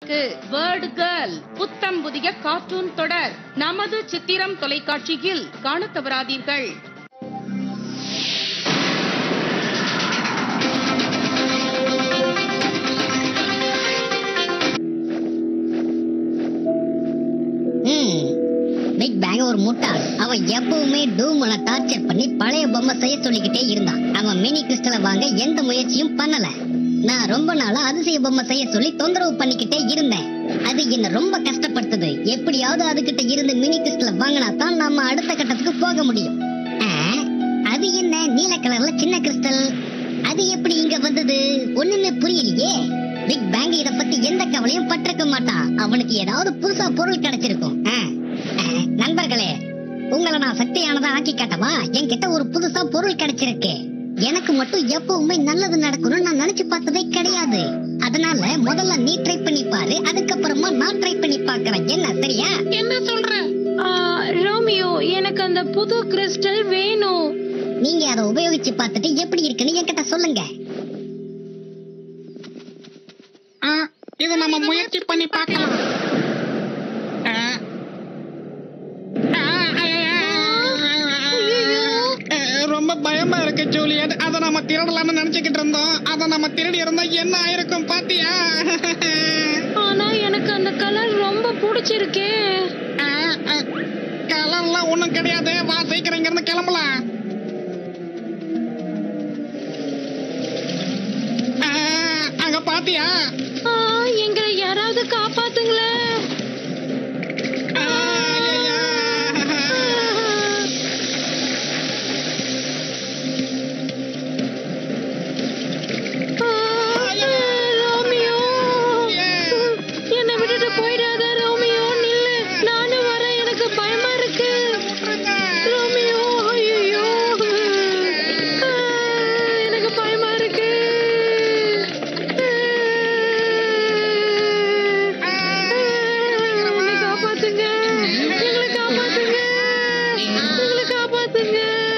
Word girl புத்தம் புதிய cartoon தொடர் நமது சித்திரம் தொலைக்காட்சியில் காணத் தவறாதீர்கள் ம். பிக் பேங் ஒரு முட்டாள் அவன் எப்பவுமே டூமனை டார்ச்சர் பண்ணி பழைய பொம்மை செய்ய சொல்லிக்கிட்டே இருந்தான் அவன் மினி கிறிஸ்டலை வாங்க எந்த முயற்சியும் பண்ணல நான் ரொம்ப நாளா அதிசய பொம்மை செய்ய சொல்லி தொந்தரவு பண்ணிக்கிட்டே இருந்தேன் அது என்ன ரொம்ப கஷ்டப்படுத்துது எப்படியாவது அதுகிட்ட இருந்து மினி கிறிஸ்டலை வாங்கினா தான் நாம அடுத்த கட்டத்துக்கு போக முடியும் ஆ, அது என்ன நீல கலர்ல சின்ன கிறிஸ்டல் அது எப்படி இங்க வந்தது ஒண்ணுமே புரியலையே பிக் பேங் இத பத்தி எந்த கவலையும் பட்டிருக்க மாட்டான் அவனுக்கு ஏதாவது புதுசா பொருள் கிடைச்சிருக்கும் ஆ, ஆ, நண்பர்களே உங்களை நான் சக்தியானதா ஆக்கி காட்டவா என்கிட்ட ஒரு புதுசா பொருள் கிடைச்சிருக்கு எனக்கு மட்டும் எப்பவுமே நல்லது நடக்கணும்னு நான் நினைச்சு பார்த்ததே கிடையாது அதனால முதல்ல நீ ட்ரை பண்ணி பாரு அதுக்கப்புறமா நான் ட்ரை பண்ணி பார்க்கறேன் என்ன சரியா என்ன சொல்ற ஆ, ரோமியோ எனக்கு அந்த புது கிறிஸ்டல் வேணும் நீங்க அதை உபயோகிச்சு பார்த்துட்டு எப்படி இருக்குன்னு என்கிட்ட சொல்லுங்க ஆ, இது நம்ம முயற்சி பண்ணி பார்க்கலாம் ஆ. ஆ, ஆ, ஆ, ரொம்ப பயமா இருக்கு ஜூலியட் அத நம்ம திருடலாம்னு நினைச்சுக்கிட்டு இருந்தோம் அத நம்ம திருடி இருந்தா என்ன ஆயிருக்கும் பாத்தியா ஆனா எனக்கு அந்த கலர் ரொம்ப பிடிச்சிருக்கே ஆ, ஆ, கலர்லாம் ஒண்ணும் கிடையாது வா சீக்கிரம் இங்க இருந்து கிளம்பலாம் ஆ, அங்க பாத்தியா ஆ, எங்களை யாராவது காப்பாத்துங்களேன் ஆ, ஐயையோ. ஆ, ரோமியோ என்னை விட்டுட்டு போயிடாத ரோமியோ நில்லு நானும் வரேன் எனக்கு பயமா இருக்கு ரோமியோ ஐயோ எனக்கு பயமா இருக்கு என்னை காப்பாத்துங்க எங்களை காப்பாத்துங்க எங்களை காப்பாத்துங்க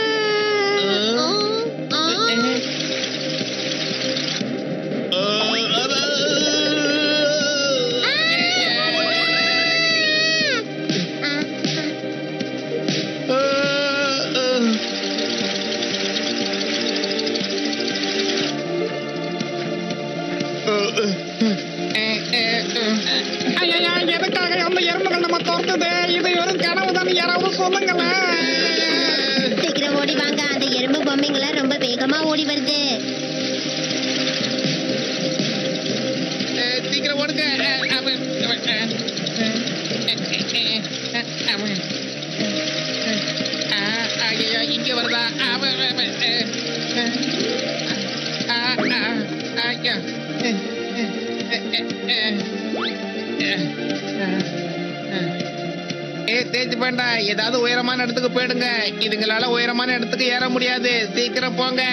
ஐயையோ, எதுக்காக அந்த எறும்புகள் நம்ம துரத்துது இது வெறும் கனவுதான் யாராவது சொல்லுங்களேன் சீக்கிரம் ஓடி வாங்க அந்த எறும்பு பொம்மைங்கள ரொம்ப வேகமா ஓடி வருது சீக்கிரம் ஓடுங்க அவன், அவன், அவன். ஆ, ஐயையோ, இங்க வருதா அவன், அவன், ஆ, ஆ, ஐயா. ஏ தேஞ்சு வேண்டா ஏதாவது உயரமான இடத்துக்கு போயிடுங்க இதுங்களால உயரமான இடத்துக்கு ஏற முடியாது சீக்கிரம் போங்க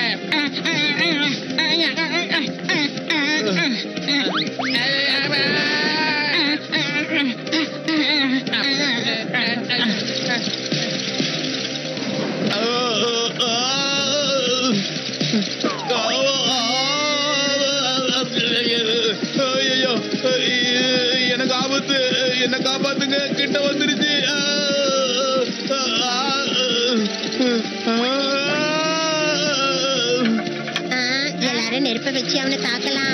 ஐயோ எனக்கு ஆபத்து என்ன காப்பாத்துங்க கிட்ட வந்துருச்சு எல்லாரும் நெருப்ப வச்சு அவனை தாக்கலாம்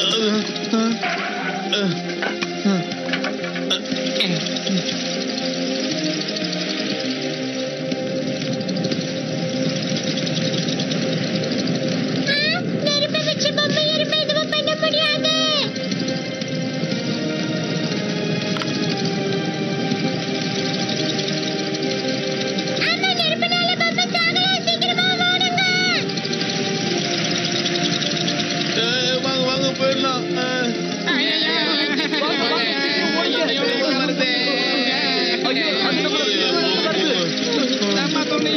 நெருப்ப வச்சு பொம்மை எறும்பு எதுவும் பண்ண முடியாது ஆமா நெருப்புனால பொம்மை சாகலாம் சீக்கிரமா ஓடுங்க வாங்க வாங்க போயிடலாம் நம்ம துணி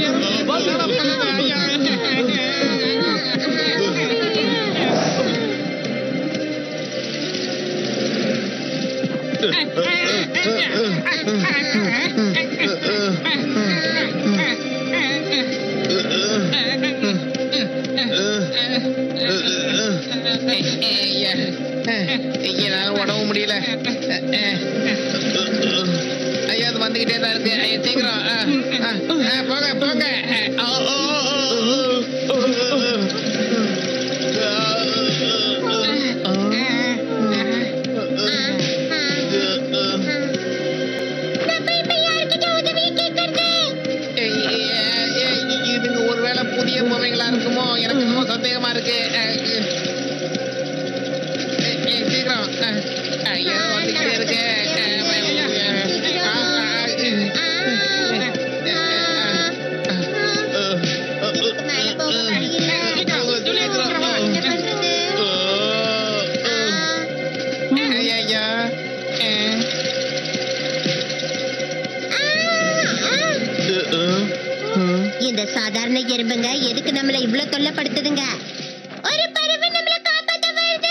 என்னால உடம்பு முடியல ஐயா அது வந்துகிட்டே தான் இருக்கு ஐயா சீக்கிரம் ஆ, ஆ, ஆ, போங்க போங்க ஆ, ஓ, ஓ, ஓ, ஏய், ஏய், ஏய், இதுங்க ஒருவேளை புதிய பொம்மைகளா இருக்குமோ எனக்கு என்னமோ சந்தேகமா இருக்கு அஹ், ஏய், ஏய், சீக்கிரம் அஹ், ஐயோ வந்துகிட்டே இருக்கு அஹ், அஹ், அஹ், ஐயா இந்த சாதாரண எறும்புங்க எதுக்கு நம்மள இவ்வளவு தொல்லப்படுத்துதுங்க ஒரு பறவை நம்மள காப்பாத்த வருது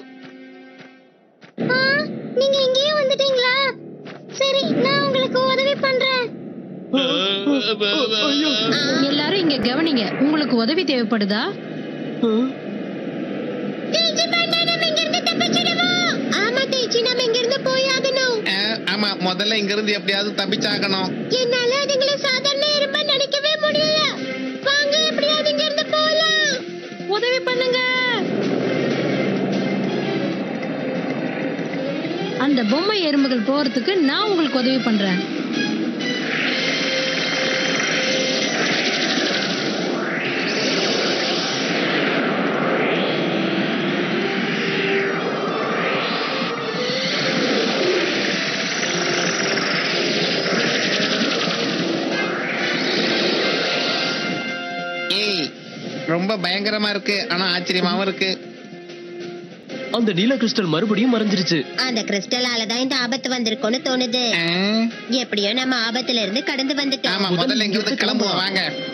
ஆ, நீங்க இங்கேயே வந்துட்டீங்களா சரி நான் உங்களுக்கு உதவி பண்றேன் எல்லாரும் இங்க கவனிங்க உங்களுக்கு உதவி தேவைப்படுதா தேய்ச்சி பண்ணா நம்ம இங்க இருந்து தப்பிச்சிடுவோம் ஆமா தேய்ச்சி நம்ம இங்க இருந்து போய் ஆகணும் அஹ், ஆமா முதல்ல இங்க இருந்து எப்படியாவது தப்பிச்சாகணும் என்னால அதுங்களை சாதாரண எறும்பா நினைக்கவே முடியல வாங்க எப்படியாவது இங்க இருந்து போலாம் உதவி பண்ணுங்க அந்த பொம்மை எறும்புகள் போறதுக்கு நான் உங்களுக்கு உதவி பண்றேன் ஏய் ரொம்ப பயங்கரமா இருக்கு ஆனா ஆச்சரியமாவும் இருக்கு அந்த நீல கிறிஸ்டல் மறுபடியும் மறைஞ்சிருச்சு அந்த கிறிஸ்டலால தான் இந்த ஆபத்து வந்திருக்கும்னு தோணுது அஹ், எப்படியோ நம்ம ஆபத்துல இருந்து கடந்து வந்துட்டோம் ஆமா முதல்ல இங்க இருந்து கிளம்புவோம் வாங்க